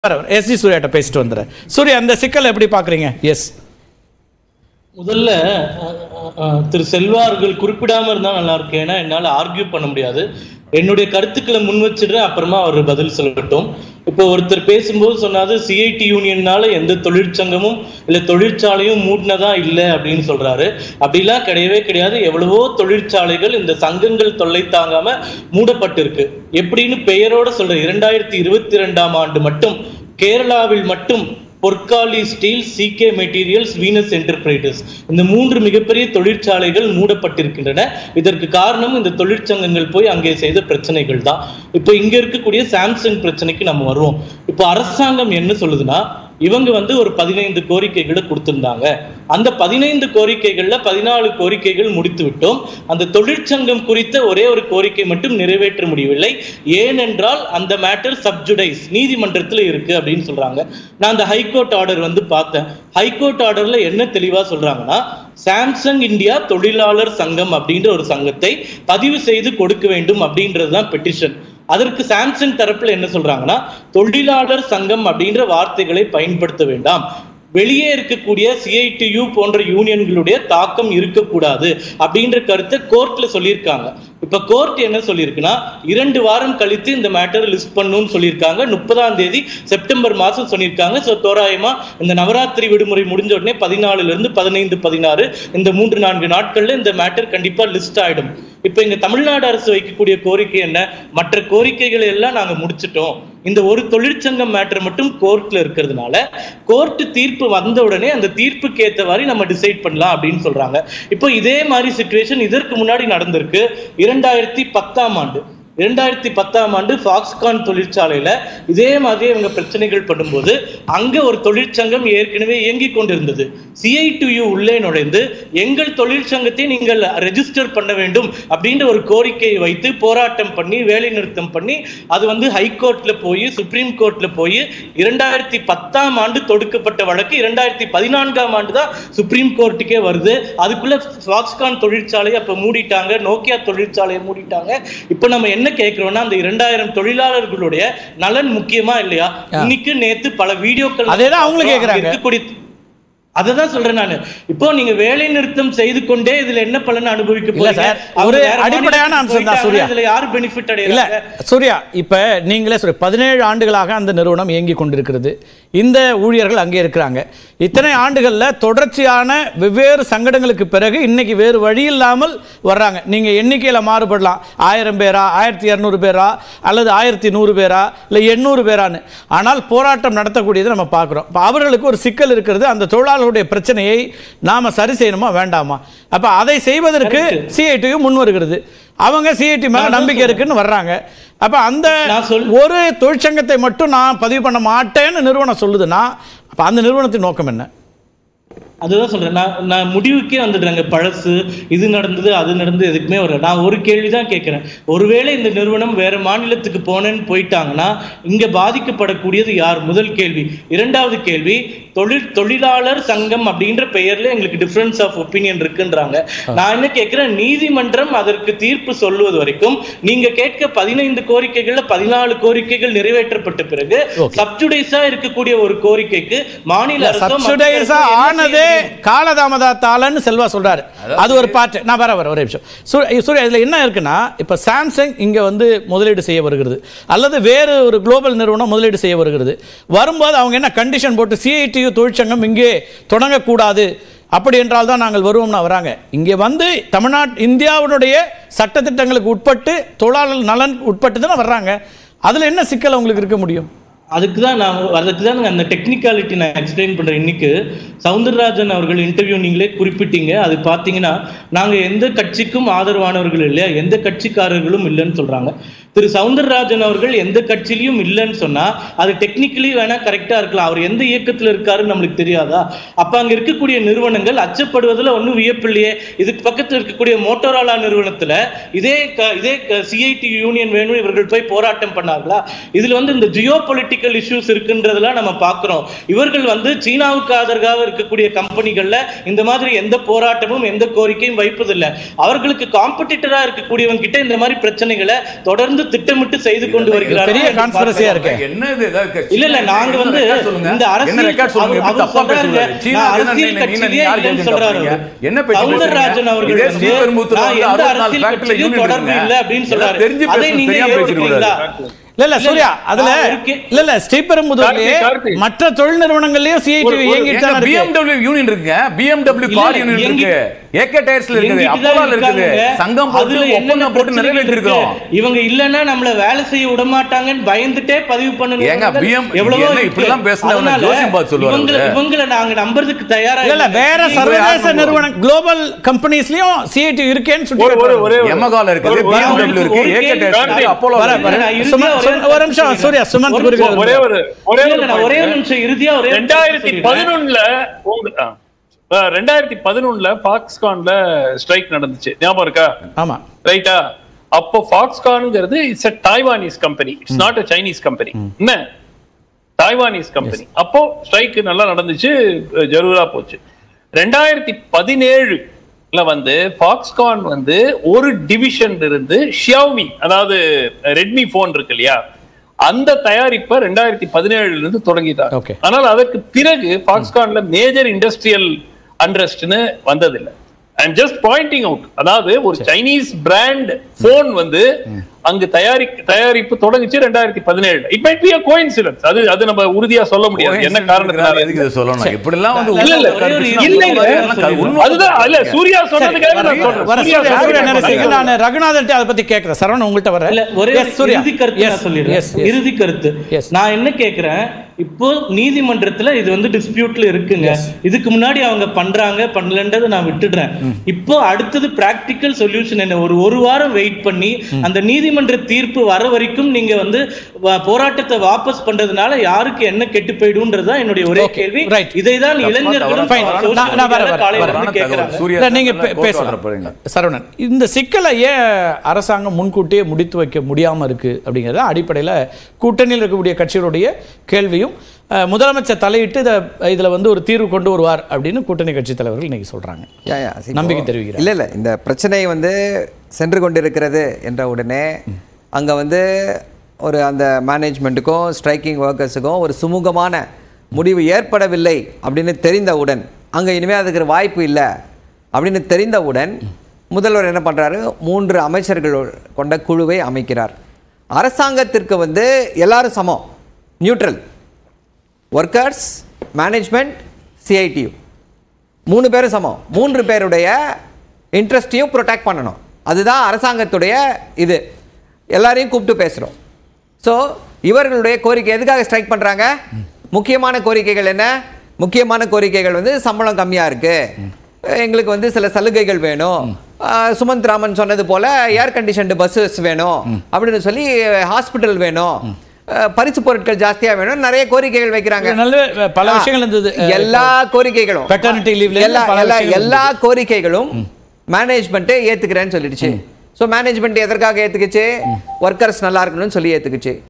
S G சூர்யாட்ட பேசிட்டு வந்துடுறேன் சூர்யா அந்த சிக்கல் எப்படி பாக்குறீங்க எஸ் முதல்ல அஹ், அஹ், அஹ், திரு செல்வா அவர்கள் குறிப்பிடாம இருந்தா நல்லா இருக்கும் ஏன்னா என்னால ஆர்கியூ பண்ண முடியாது என்னுடைய கருத்துக்களை முன் வச்சிடுறேன் அப்புறமா அவர் பதில் சொல்லட்டும் இப்போ ஒருத்தர் பேசும்போது சொன்னாது சிஐடி யூனியன்னால எந்த தொழிற்சங்கமும் இல்ல தொழிற்சாலையும் மூடினதா இல்லை அப்படின்னு சொல்றாரு அப்படிலாம் கிடையவே கிடையாது எவ்வளவோ தொழிற்சாலைகள் இந்த சங்கங்கள் தொல்லை தாங்காம மூடப்பட்டிருக்கு எப்படின்னு பெயரோட சொல்ற இரண்டாயிரத்தி இருபத்தி ரெண்டாம் ஆண்டு மட்டும் கேரளாவில் மட்டும் பொற்காலி steel CK materials Venus enterprises இந்த மூன்று மிகப்பெரிய தொழிற்சாலைகள் மூடப்பட்டிருக்கின்றன இதற்கு காரணம் இந்த தொழிற்சங்கங்கள் போய் அங்கே செய்த பிரச்சனைகள் தான் இப்போ இங்க இருக்கக்கூடிய சாம்சங் பிரச்சனைக்கு நம்ம வருவோம் இப்போ அரசாங்கம் என்ன சொல்லுதுன்னா இவங்க வந்து ஒரு பதினைந்து கோரிக்கைகளை கொடுத்திருந்தாங்க அந்த பதினைந்து கோரிக்கைகள்ல பதினாலு கோரிக்கைகள் முடித்து விட்டோம் அந்த தொழிற்சங்கம் குறித்த ஒரே ஒரு கோரிக்கை மட்டும் நிறைவேற்ற முடியவில்லை ஏனென்றால் அந்த மேட்டர் சப்ஜுடைஸ் நீதிமன்றத்தில் இருக்கு அப்படின்னு சொல்றாங்க நான் அந்த ஹைகோர்ட் ஆர்டர் வந்து பார்த்தேன் ஹைகோர்ட் ஆர்டர்ல என்ன தெளிவா சொல்றாங்கன்னா சாம்சங் இந்தியா தொழிலாளர் சங்கம் அப்படின்ற ஒரு சங்கத்தை பதிவு செய்து கொடுக்க வேண்டும் அப்படின்றது தான் பெட்டிஷன் அதற்கு சாம்சங் தரப்புல என்ன சொல்றாங்கன்னா தொழிலாளர் சங்கம் அப்படின்ற வார்த்தைகளை பயன்படுத்த வேண்டாம் வெளியே இருக்கக்கூடிய சிஐடியு போன்ற யூனியன்களுடைய தாக்கம் இருக்கக்கூடாது அப்படின்ற கருத்தை கோர்ட்ல சொல்லியிருக்காங்க இப்ப கோர்ட் என்ன சொல்லியிருக்குன்னா இரண்டு வாரம் கழித்து இந்த மேட்டர் லிஸ்ட் பண்ணணும்னு சொல்லியிருக்காங்க முப்பதாம் தேதி செப்டம்பர் மாசம் சொல்லியிருக்காங்க ஸோ தோராயமா இந்த நவராத்திரி விடுமுறை முடிஞ்ச உடனே பதினாலுல இருந்து பதினைந்து பதினாறு இந்த மூன்று நான்கு நாட்கள்ல இந்த மேட்டர் கண்டிப்பா லிஸ்ட் ஆயிடும் இப்ப இங்க தமிழ்நாடு அரசு வைக்கக்கூடிய கோரிக்கை என்ன மற்ற கோரிக்கைகளை எல்லாம் நாங்க முடிச்சிட்டோம் இந்த ஒரு தொழிற்சங்கம் மேட்டர் மட்டும் கோர்ட்ல இருக்கிறதுனால கோர்ட் தீர்ப்பு வந்த உடனே அந்த தீர்ப்புக்கு ஏத்த மாதிரி நம்ம டிசைட் பண்ணலாம் அப்படின்னு சொல்றாங்க இப்போ இதே மாதிரி சுச்சுவேஷன் இதற்கு முன்னாடி நடந்திருக்கு இரண்டாயிரத்தி பத்தாம் ஆண்டு இரண்டாயிரத்தி பத்தாம் ஆண்டு ஃபாக்ஸ்கான் தொழிற்சாலையில இதே மாதிரி இவங்க பிரச்சனைகள் பண்ணும்போது அங்க ஒரு தொழிற்சங்கம் ஏற்கனவே இயங்கிக் கொண்டிருந்தது சிஐடியு உள்ளே நுழைந்து எங்கள் தொழிற்சங்கத்தை நீங்கள் ரெஜிஸ்டர் பண்ண வேண்டும் அப்படின்ற ஒரு கோரிக்கையை வைத்து போராட்டம் பண்ணி வேலை நிறுத்தம் பண்ணி அது வந்து ஹைகோர்ட்ல போய் சுப்ரீம் கோர்ட்ல போய் இரண்டாயிரத்தி பத்தாம் ஆண்டு தொடுக்கப்பட்ட வழக்கு இரண்டாயிரத்தி பதினான்காம் ஆண்டு தான் சுப்ரீம் கோர்ட்டுக்கே வருது அதுக்குள்ள ஃபாக்ஸ்கான் தொழிற்சாலையை அப்ப மூடிட்டாங்க நோக்கியா தொழிற்சாலையை மூடிட்டாங்க இப்ப நம்ம என்ன கேட்கிறோம்னா அந்த இரண்டாயிரம் தொழிலாளர்களுடைய நலன் முக்கியமா இல்லையா இன்னைக்கு நேத்து பல வீடியோக்கள் அதேதான் அவங்களும் கேக்குறாங்க. இருக்கக்கூடிய அததான் சொல்றேன் நானு இப்போ நீங்க வேலை நிறுத்தம் செய்து கொண்டே இதுல என்ன பலன் அனுபவிக்க இல்ல போறீங்க சார், அவங்க ஒரு வேற அடிப்படையான மாநிலத்துக்கு அம்சம் தான் போயிட்டாங்கன்னா சூர்யா. இதுல யார் பெனிஃபிட் இல்ல அடையறாங்க சூர்யா இப்ப நீங்களே சொல்லி பதினேழு ஆண்டுகளாக அந்த நிறுவனம் இயங்கி கொண்டிருக்கிறது இந்த ஊழியர்கள் அங்கே இருக்கிறாங்க இத்தனை ஆண்டுகள்ல தொடர்ச்சியான வெவ்வேறு சங்கடங்களுக்கு பிறகு இன்னைக்கு வேறு வழி இல்லாமல் வர்றாங்க நீங்க எண்ணிக்கையில மாறுபடலாம் ஆயிரம் பேரா ஆயிரத்தி இரநூறு பேரா அல்லது ஆயிரத்தி நூறு பேரா இல்ல எண்ணூறு பேரான்னு ஆனால் போராட்டம் நடத்தக்கூடியது நம்ம பார்க்கிறோம் இப்ப அவர்களுக்கு ஒரு சிக்கல் இருக்கிறது அந்த தொழிலாளர்களுடைய பிரச்சனையை நாம சரி செய்யணுமா வேண்டாமா அப்ப அதை செய்வதற்கு சிஐடியு முன் வருகிறது அவங்க சிஐடி மேல நான் நம்பிக்கை இருக்குன்னு வர்றாங்க அப்ப அந்த நான் சொல்- ஒரு தொழிற்சங்கத்தை மட்டும் நான் பதிவு பண்ண மாட்டேன்னு நிறுவனம் சொல்லுதுன்னா அப்ப அந்த நிறுவனத்தின் நோக்கம் என்ன அதுதான் சொல்றேன் நான் நான் முடிவுக்கே வந்துடுறேங்க பழசு இது நடந்தது அது நடந்தது எதுக்குமே வரல நான் ஒரு கேள்விதான் கேட்கிறேன் ஒருவேளை இந்த நிறுவனம் வேற மாநிலத்துக்கு போனேன்னு போயிட்டாங்கன்னா இங்க பாதிக்கப்படக்கூடியது யார் முதல் கேள்வி இரண்டாவது கேள்வி தொழில் தொழிலாளர் சங்கம் அப்படின்ற பெயர்ல எங்களுக்கு டிஃபரன்ஸ் ஆஃப் ஒப்பீனியன் இருக்குன்றாங்க நான் என்ன கேட்கிறேன் நீதிமன்றம் அதற்கு தீர்ப்பு சொல்லுவது வரைக்கும் நீங்க கேட்க பதினைந்து கோரிக்கைகள்ல பதினாலு கோரிக்கைகள் நிறைவேற்றப்பட்ட பிறகு Okay. சப்ஜுடைஸா இருக்கக்கூடிய ஒரு கோரிக்கைக்கு மாநில அரசோ மத்திய சப்சிடைஸா அரசோ என்ன ஆனதே செய்ய காலதாமதத்தாலன்னு செல்வா சொல்றாரு அது ஒரு பாட்டு நான் வர வர ஒரே நிமிஷம் சூ- சூர்யா இதுல என்ன இருக்குன்னா இப்ப சாம்சங் இங்க வந்து முதலீடு செய்ய வருகிறது அல்லது வேறு ஒரு குளோபல் நிறுவனம் முதலீடு செய்ய வருகிறது வரும்போது அவங்க என்ன கண்டிஷன் போட்டு சிஐடியு தொழிற்சங்கம் இங்கே தொடங்கக்கூடாது அப்படி என்றால் தான் நாங்கள் வருவோம்னு வராங்க இங்கே வந்து தமிழ்நாட்டு இந்தியாவினுடைய சட்டத்திட்டங்களுக்கு உட்பட்டு தொழிலாளர் நலன் உட்பட்டு தானே வர்றாங்க அதுல என்ன சிக்கல் உங்களுக்கு இருக்க முடியும் அதுக்கு தான் நான் அதுக்கு தான் அந்த டெக்னிக்காலிட்டி நான் எக்ஸ்பிளைன் பண்றேன் இன்னைக்கு சவுந்தரராஜன் அவர்கள் இன்டர்வியூ நீங்களே குறிப்பிட்டீங்க அது பார்த்தீங்கன்னா நாங்க எந்த கட்சிக்கும் ஆதரவானவர்கள் இல்லையா எந்த கட்சிக்காரர்களும் இல்லைன்னு சொல்றாங்க திரு சவுந்தரராஜன் அவர்கள் எந்த கட்சியிலையும் இல்லைன்னு சொன்னா அது டெக்னிக்கலி வேணா கரெக்டா இருக்கலாம் அவர் எந்த இயக்கத்துல இருக்காருன்னு நம்மளுக்கு தெரியாதா அப்ப அங்க இருக்கக்கூடிய நிறுவனங்கள் அச்சப்படுவதில் ஒன்றும் வியப்பில்லையே இதுக்கு பக்கத்துல இருக்கக்கூடிய மோட்டோரோலா நிறுவனத்துல இதே க- இதே சிஐடி யூனியன் வேணும் இவர்கள் போய் போராட்டம் பண்ணார்களா இதுல வந்து இந்த ஜியோ பொலிட்டிக்கல் இஷ்யூஸ் இருக்குன்றதெல்லாம் நம்ம பார்க்கிறோம் இவர்கள் வந்து சீனாவுக்கு ஆதரவாக இருக்கக்கூடிய கம்பெனிகள்ல இந்த மாதிரி எந்த போராட்டமும் எந்த கோரிக்கையும் வைப்பதில்லை அவர்களுக்கு காம்படிட்டரா இருக்கக்கூடியவங்க கிட்ட இந்த மாதிரி பிரச்சனைகளை தொடர்ந்து தொடர்ந்து திட்டமிட்டு செய்து கொண்டு வருகிறார்கள் பெரிய என்று கான்ஸ்பிரசியா பார்க்கிறோம். இருக்கு என்ன இது ஏதாவது இல்ல இல்ல நாங்க என்ன வந்து record சொல்லுங்க. இந்த அரசியல் என்ன ரெக்கார்ட் சொல்லுங்க அவர் எப்படி தப்பா சொல்றாங்க, பேசுறாரு சீனா நான் என்ன அரசியல் நீ- நீ- நீ கட்சியிலே யார் இல்லைன்னு ஜெயிச்சு சொல்றாரு தப்புறீங்க? அவரு. என்ன பேச்சு சவுந்தரராஜன் பேசுறீங்க? அவர்கள் இதே வந்து ஸ்ரீபெரும்புத்தூர்ல நான் வந்து எந்த 64 அரசியல் factory கட்சியிலும் unit தொடர்பு இருக்குங்க. இல்லை அப்படின்னு இதெல்லாம் சொல்றாரு தெரிஞ்சு அதை பேசணும், நீங்க தெரியாம பேசிட்டு ஏற்றுக்கிறீங்களா? கூடாது. இல்ல இல்ல சூர்யா அதுல நான் இருக்கேன். இல்ல இல்ல ஸ்ரீபெரும்புதூர்லயே கார்த்தி, கார்த்தி. மற்ற தொழில் நிறுவனங்கள்லயும் சிஐடி ஒரு- ஒரு- இயங்கிட்டு எங்க தான் இருக்கு BMW யூனியன் இருக்குங்க BMW இல்ல, கார் யூனியன் எங்க- இருக்கு ஏகே டயர்ஸ்ல இருக்குது எங்கிட்ட தான் அப்போலால இருக்குது இருக்காங்க. சங்கம் போட்டு அதுல என்னென்ன ஒப்பந்தம் போட்டு பிரச்சனைகள் நிறைவேற்றி இருக்கோம் இருக்கு? இவங்க இல்லன்னா நம்மள வேலை செய்ய விட மாட்டாங்கன்னு பயந்துட்டே பதிவு பண்ணணும் ஏங்க, BM எவ்வளவோ என்ன இருக்கு. இப்படிலாம் பேசுனா அவனை அதனால ஜோசியம் பார்த்து சொல்லுவாரு இவங்கள அவரு. இவங்கள நாங்க நம்புறதுக்கு தயாரா இல்ல இல்ல இல்லை. வேற நீங்க சர்வதேச யார் நிறுவனம் குளோபல் கம்பெனிஸ்லயும் சிஐடி இருக்கேன்னு சொல்லி ஒரு ஒரு ஒரே ஒரு- எமகால இருக்குது ஒரு- ஒரு- BMW இருக்கு ஒரு ஏகே கேள்வி டயர்ஸ் இருக்கு கார்த்தி. அப்போலோ வர, இருக்கு. வர. நான் இறுதியா சுமந்த், ஒரே சுமந்த், ஒரு நிமிஷம், சொல்லிடுறேன். சூர்யா, சுமந்த் ஒரு குறுக்கிட நிமிஷம், ஒரே ஒரு ஒரே இல்ல, ஒரு இல்ல, நான் ஒரே ஒரு point. நிமிஷம் இறுதியா ஒரே ஒரு ரெண்டாயிரத்தி சொல்லிடுறேன். பதினொன்னுல உங்க ஆ. ஆ, ரெண்டாயிரத்தி பதினொன்னுல பாக்ஸ்கான்ல ஸ்ட்ரைக் நடந்துச்சு ஞாபகம் இருக்கா ஆமா ரைட்டா அப்போ ஃபாக்ஸ்கான்ங்கிறது it's a Taiwanese company it's not a Chinese company என்ன டைவானீஸ் கம்பெனி அப்போ ஸ்ட்ரைக் நல்லா நடந்துச்சு ஜரூரா போச்சு ரெண்டாயிரத்தி பதினேழுல வந்து ஃபாக்ஸ்கான் வந்து ஒரு டிவிஷன் இருந்து ஷியாமி அதாவது ரெட்மி போன் இருக்கு இல்லையா அந்த தயாரிப்பை ரெண்டாயிரத்தி பதினேழுல இருந்து தொடங்கிட்டாங்க Okay. ஆனால் அதற்கு பிறகு ஃபாக்ஸ்கான்ல மேஜர் இண்டஸ்ட்ரியல் அண்ட்ரஸ்ட்னு வந்ததில்லை ஐம் ஜஸ்ட் பாயிண்டிங் அவுட் அதாவது ஒரு சைனீஸ் பிராண்ட் போன் வந்து அங்கு தயாரி தயாரிப்பு தொடங்குச்சு ரெண்டாயிரத்தி பதினேழு it might be a coincidence அது அது நம்ம உறுதியா சொல்ல முடியாது என்ன காரணத்தினால எதுக்கு இதை சொல்லணும் இப்படிலாம் வந்து இல்ல, இல்ல, உள்ள ஒரே ஒரு கருத்து இல்லைங்க. அது உண்மை. அதுதான் இல்ல சூர்யா சொன்னதுக்காக நான் சொல்றேன் வர சூர்யா சூர்யா, சூர்யா சொன்னதுக்காக நரசிங்க, நான் நான் ரகுநாதன் அதை பத்தி கேட்கிறேன் சரவணன் உங்கள்கிட்ட வர இல்ல ஒரே Yes, ஒரு சூர்யா. இறுதி கருத்து Yes, நான் சொல்லிடுறேன் yes, yes. இறுதி கருத்து Yes. நான் என்ன கேக்குறேன் இப்போ நீதிமன்றத்துல இது வந்து டிஸ்பியூட்ல இருக்குங்க இதுக்கு முன்னாடி அவங்க பண்றாங்க பண்ணலன்றதை நான் விட்டுடுறேன் இப்போ அடுத்தது பிராக்டிக்கல் சொல்யூஷன் என்ன ஒரு ஒரு வாரம் வெயிட் பண்ணி அந்த நீதிமன்ற தீர்ப்பு வர வரைக்கும் நீங்க வந்து வ- போராட்டத்தை வாபஸ் பண்றதுனால யாருக்கு என்ன கெட்டு போயிடும்ன்றதா என்னுடைய ஒரே Okay, கேள்வி right. இதைதான் இளைஞர்களும் Fine. social நான் நான் வரேன், media ல வரேன், காலையில வரேன். இருந்து கேக்குறாங்க சூர்யா இல்ல, நீங்க சொன்னதுல பே- கோர்ட் பேசலாம். ஆர்டர் போடுங்க. சரவணன் இந்த சிக்கலை ஏன் அரசாங்கம் முன்கூட்டியே முடித்து வைக்க முடியாம இருக்கு அப்படிங்கிறத அடிப்படையில் கூட்டணியில் இருக்கக்கூடிய கட்சிகளுடைய கேள்வியும் அஹ், முதலமைச்சர் தலையிட்டு இதை இதுல வந்து ஒரு தீர்வு கொண்டு வருவார் அப்படின்னு கூட்டணி கட்சி தலைவர்கள் இன்னைக்கு சொல்றாங்க யா, யா, இப்போ- நம்பிக்கை தெரிவிக்கிறார். இல்ல இல்ல இந்த பிரச்சனை வந்து சென்று கொண்டிருக்கிறது என்ற உடனே அங்க வந்து ஒரு அந்த மேனேஜ்மெண்ட்டுக்கும் ஸ்ட்ரைக்கிங் ஒர்க்கர்ஸுக்கும் ஒரு சுமூகமான முடிவு ஏற்படவில்லை அப்படின்னு தெரிந்தவுடன் அங்க இனிமேல் அதுக்கு ஒரு வாய்ப்பு இல்லை அப்படின்னு தெரிந்தவுடன் முதல்வர் என்ன பண்றாரு மூன்று அமைச்சர்கள் கொண்ட குழுவை அமைக்கிறார் அரசாங்கத்திற்கு வந்து எல்லாரும் சமம் நியூட்ரல் ஒர்க்கர்ஸ் மேனேஜ்மெண்ட் சிஐடியு மூணு பேரும் சமம் மூன்று பேருடைய இன்ட்ரெஸ்ட்டையும் ப்ரொடெக்ட் பண்ணணும் அதுதான் அரசாங்கத்துடைய இது எல்லாரையும் கூப்பிட்டு பேசுகிறோம் ஸோ இவர்களுடைய கோரிக்கை எதுக்காக ஸ்ட்ரைக் பண்ணுறாங்க முக்கியமான கோரிக்கைகள் என்ன முக்கியமான கோரிக்கைகள் வந்து சம்பளம் கம்மியாக இருக்குது எங்களுக்கு வந்து சில சலுகைகள் வேணும் ஆஹ் சுமந்த் ராமன் சொன்னது போல ஏர் கண்டிஷன்டு பஸ்ஸஸ் வேணும் அப்படின்னு சொல்லி ஹாஸ்பிட்டல் வேணும் ஆஹ் பரிசு பொருட்கள் ஜாஸ்தியாக வேணும் நிறைய கோரிக்கைகள் வைக்கிறாங்க நல்ல அஹ், பல விஷயங்கள் இருந்தது அஹ், எல்லா கோரிக்கைகளும் Paternity leave ல எல்லா இருந்து பல எல்லா விஷயங்கள் எல்லா கோரிக்கைகளும் மேனேஜ்மெண்ட் ஏத்துக்கிறேன்னு சொல்லிடுச்சு சோ மேனேஜ்மெண்ட் எதற்காக ஏத்துக்குச்சு ஒர்க்கர்ஸ் நல்லா இருக்கணும்னு சொல்லி ஏத்துக்குச்சு